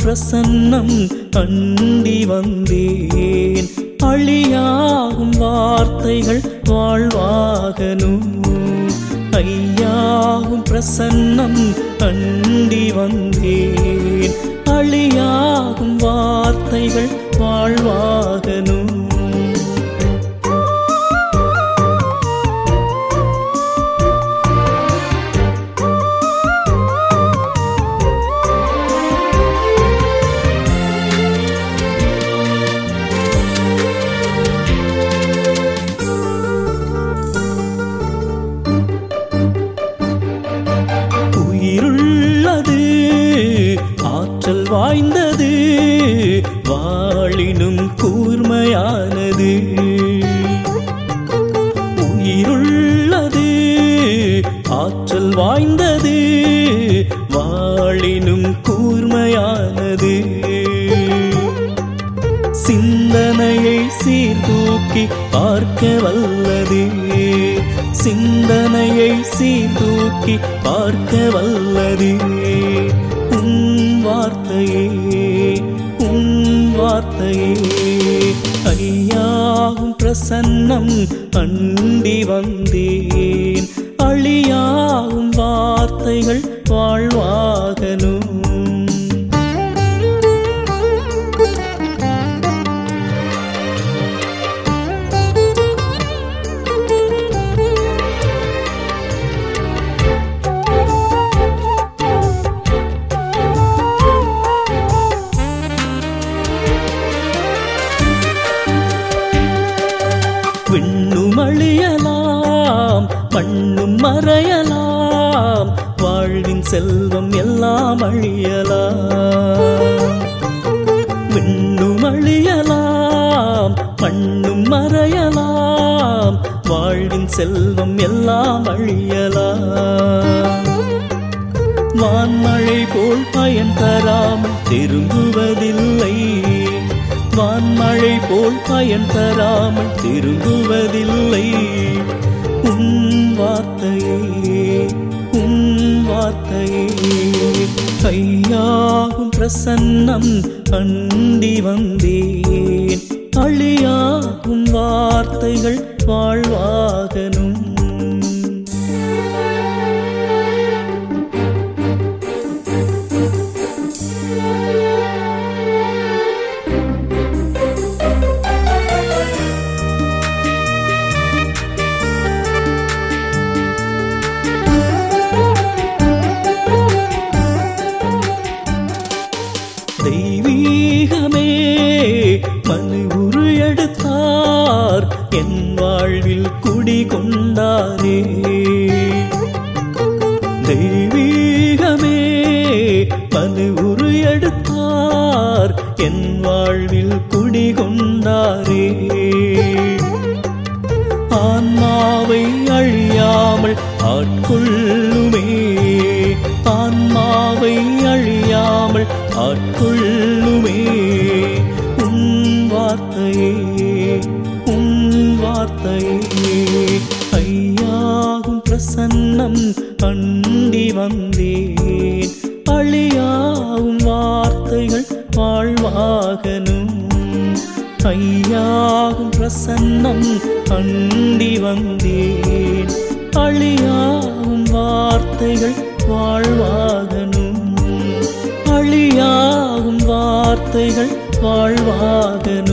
பிரசன்னம் அண்டி வந்தேன் அழியாகும் வார்த்தைகள் வாழ்வாகனும் ஐயாகும் பிரசன்னம் அண்டி வந்தேன் அழியாகும் வார்த்தைகள் வாழ்வாகனும் உயிருள்ளது ஆற்றல் வாய்ந்தது வாழினும் கூர்மையானது உயிருள்ளது ஆற்றல் வாய்ந்தது வாழினும் கூர்மையானது சிந்தனையை சீர்தூக்கி பார்க்க வல்லது சிந்தனையை சீர்தூக்கி பார்க்க வல்லது உன் வார்த்தையே உன் வார்த்தையே ஐயாகும் பிரசன்னம் அண்டி வந்தேன் அழியாகும் வார்த்தைகள் வாழ்வாகனும் விண்ணும் அழியலாம் மண்ணும் மறையலாம் வாழ்வின் செல்வம் எல்லாம் அழியலாம் விண்ணும் அழியலாம் மண்ணும் மறையலாம் வாழ்வின் செல்வம் எல்லாம் அழியலாம் வான்மழை போல் பயன் தராமல் திரும்புவதில்லை வான்மழை போல் பயன் தராமல் திரும்புவதில்லை உன் வார்த்தையே உன் வார்த்தையே கையாகும் பிரசன்னம் அண்டி வந்தேன் அழியாகும் வார்த்தைகள் வாழ்வாகனும் தெய்வீகமே மனு உரு எடுத்தார் என் வாழ்வில் குடி கொண்டாரே தெய்வீகமே மனு உரு எடுத்தார் என் வாழ்வில் குடி கொண்டாரே ஆன்மாவை அழியாமல் ஆட்கொள்ளுமே ஆன்மாவை அழியாமல் ஆட்கொள்ளுமே உன் வார்த்தையே உன் வார்த்தையே ஐயாகும் பிரசன்னம் அண்டி வந்தேன் அழியாகும் வார்த்தைகள் வாழ்வாகனும் ஐயாகும் பிரசன்னம் அண்டி வந்தேன் அழியாகும் வார்த்தைகள் வாழ்வாகனும் அழியாகும் வார்த்தைகள் வாழ்வாகனும்